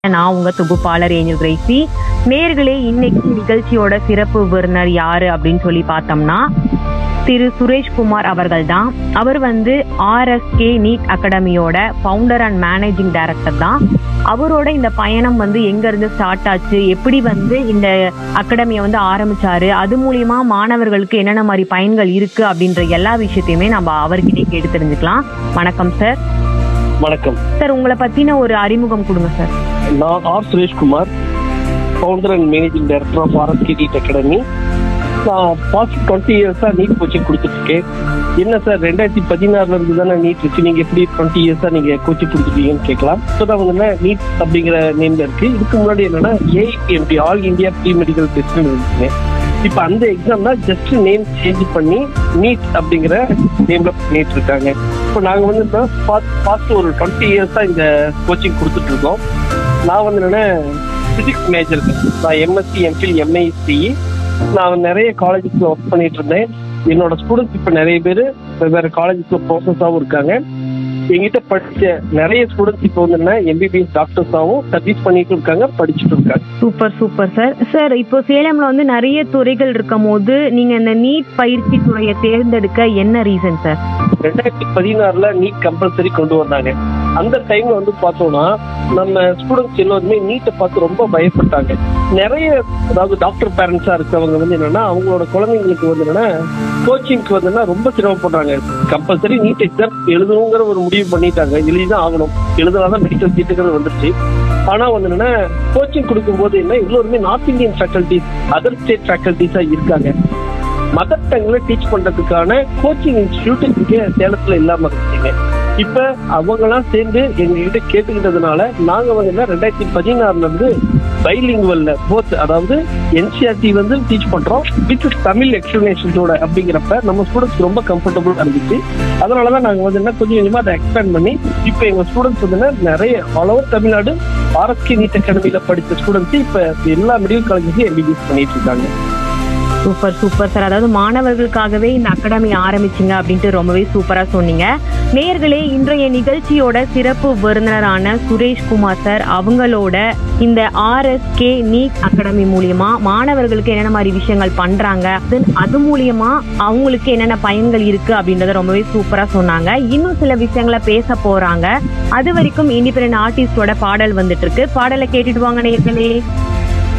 நான் உங்க தொகுப்பாளர் ஏஞ்சல் கிரேசி நேர்களே இன்னைக்கு நிகழ்ச்சியோட சிறப்பு விருந்தினர் யாரு அப்படின்னு சொல்லி பார்த்தோம்னா திரு சுரேஷ்குமார் அவர்கள் தான் அவர் வந்து ஆர்எஸ்கே நீட் அகாடமியோட ஃபவுண்டர் அண்ட் மேனேஜிங் டைரக்டர் தான் அவரோட இந்த பயணம் வந்து எங்க இருந்து ஸ்டார்ட் ஆச்சு எப்படி வந்து இந்த அகாடமியை வந்து ஆரம்பிச்சாரு அது மூலியமா மாணவர்களுக்கு என்னென்ன மாதிரி பயன்கள் இருக்கு அப்படின்ற எல்லா விஷயத்தையுமே நம்ம அவர்கிட்டயே கேட்டு தெரிஞ்சுக்கலாம் வணக்கம் சார் வணக்கம் சார் உங்களை பத்தின ஒரு அறிமுகம் கொடுங்க சார் நான் R Sureshkumar founder and managing director of RSK NEET academy நான் பாஸ்ட் டுவெண்ட்டி இயர்ஸாக நீட் கோச்சிங் கொடுத்துட்ருக்கேன் என்ன சார் ரெண்டாயிரத்தி பதினாறுல இருந்து தானே நீட் இருக்கு நீங்கள் எப்படி டுவெண்ட்டி இயர்ஸாக நீங்கள் கோச்சிங் கொடுத்துருக்கீங்கன்னு கேட்கலாம் இப்போ தான் வந்து நீட் அப்படிங்கிற நேம்ல இருக்கு இதுக்கு முன்னாடி என்னன்னா AIPMT all India pre medical டெஸ்ட்னு இருந்துச்சுங்க இப்போ அந்த எக்ஸாம் தான் ஜஸ்ட் நேம் சேஞ்ச் பண்ணி நீட் அப்படிங்கிற நேம்ல பண்ணிட்டு இருக்காங்க இப்போ நாங்கள் வந்து பாஸ்ட் ஒரு டுவெண்ட்டி இயர்ஸாக இந்த கோச்சிங் கொடுத்துட்டு இருக்கோம் நான் வந்து என்னன்னா பிசிக்ஸ் மேஜர் நான் எம்எஸ்சி எம்ஃபில் எம்ஐசி நான் நிறைய காலேஜஸ்ல ஒர்க் பண்ணிட்டு இருந்தேன் என்னோட ஸ்டூடெண்ட்ஸ் இப்போ நிறைய பேர் வெவ்வேறு காலேஜஸ்ல ப்ரொஃபஸாகவும் இருக்காங்க எங்கிட்ட படிச்ச நிறைய ஸ்டூடெண்ட்ஸ் இப்போ வந்து என்ன எம்பிபிஎஸ் டாக்டர்ஸாகவும் சர்வீஸ் பண்ணிட்டு இருக்காங்க படிச்சுட்டு இருக்காங்க சூப்பர் சூப்பர் சார் சார் இப்போ சேலம்ல வந்து நிறைய துறைகள் இருக்கும் போது நீங்க இந்த நீட் பயிற்சி துறையை தேர்ந்தெடுக்க என்ன ரீசன் சார் ரெண்டாயிரத்தி பதினாறுல நீட் கம்பல்சரி கொண்டு வந்தாங்க அந்த டைம்ல வந்து பார்த்தோம்னா நம்ம ஸ்டூடெண்ட்ஸ் எல்லாருமே நீட்டை பார்த்து ரொம்ப பயப்பட்டாங்க நிறைய அதாவது டாக்டர் பேரண்ட்ஸா இருக்கிறவங்க வந்து என்னன்னா அவங்களோட குழந்தைங்களுக்கு வந்து என்னன்னா கோச்சிங்க்கு வந்து ரொம்ப சிரமப்படுறாங்க கம்பல்சரி நீட் எக்ஸாம் எழுதணுங்கிற ஒரு முடிவு பண்ணிட்டாங்க எழுதிதான் ஆகணும் எழுதலாம் மெடிக்கல் சீட்டுங்கிறது வந்துருச்சு ஆனா வந்து என்னன்னா கோச்சிங் கொடுக்கும்போது என்ன எல்லோருமே north Indian faculties other state ஃபேக்கல்டிஸா இருக்காங்க மதர் டங்ல டீச் பண்றதுக்கான கோச்சிங் இன்ஸ்டியூட் இங்க சேலத்துல இல்லாம இருந்துச்சுங்க இப்ப அவங்கெல்லாம் சேர்ந்து எங்க கிட்ட கேட்டுக்கிட்டதுனால நாங்க வந்து என்ன ரெண்டாயிரத்தி பதினாறுல இருந்து பைலிங்குவல்ல போத் அதாவது என்சிஆர்டி வந்து டீச் பண்றோம் வித் தமிழ் எக்ஸ்பிளனேஷன்ஸோட அப்படிங்கிறப்ப நம்ம ஸ்டூடெண்ட்ஸ் ரொம்ப கம்ஃபர்டபுளா இருந்துச்சு அதனாலதான் நாங்க வந்து என்ன கொஞ்சம் கொஞ்சமா அதை எக்ஸ்பேண்ட் பண்ணி இப்ப எங்க ஸ்டூடெண்ட்ஸ் வந்து என்ன நிறைய all over Tamil Nadu RSK NEET அகாடமியில படிச்ச ஸ்டூடெண்ட்ஸ் இப்ப எல்லா மெடிக்கல் காலேஜஸ்லயும் எம்பிபிஎஸ் பண்ணிட்டு இருக்காங்க சூப்பர் சூப்பர் சார் அதாவது மாணவர்களுக்காகவே இந்த அகாடமி ஆரம்பிச்சிங்க அப்படின்ட்டு ரொம்பவே சூப்பரா சொன்னீங்க நேர்களே இன்றைய நிகழ்ச்சியோட சிறப்பு விருந்தினரான சுரேஷ்குமார் சார் அவங்களோட இந்த ஆர்எஸ்கே நீட் அகாடமி மூலியமா மாணவர்களுக்கு என்னென்ன மாதிரி விஷயங்கள் பண்றாங்க then அது மூலியமா அவங்களுக்கு என்னென்ன பயன்கள் இருக்கு அப்படின்றத ரொம்பவே சூப்பரா சொன்னாங்க இன்னும் சில விஷயங்களை பேச போறாங்க அது வரைக்கும் இண்டிபெண்டன்ட் ஆர்டிஸ்டோட பாடல் வந்துட்டு இருக்கு பாடலை கேட்டுட்டு வாங்க நேர்களே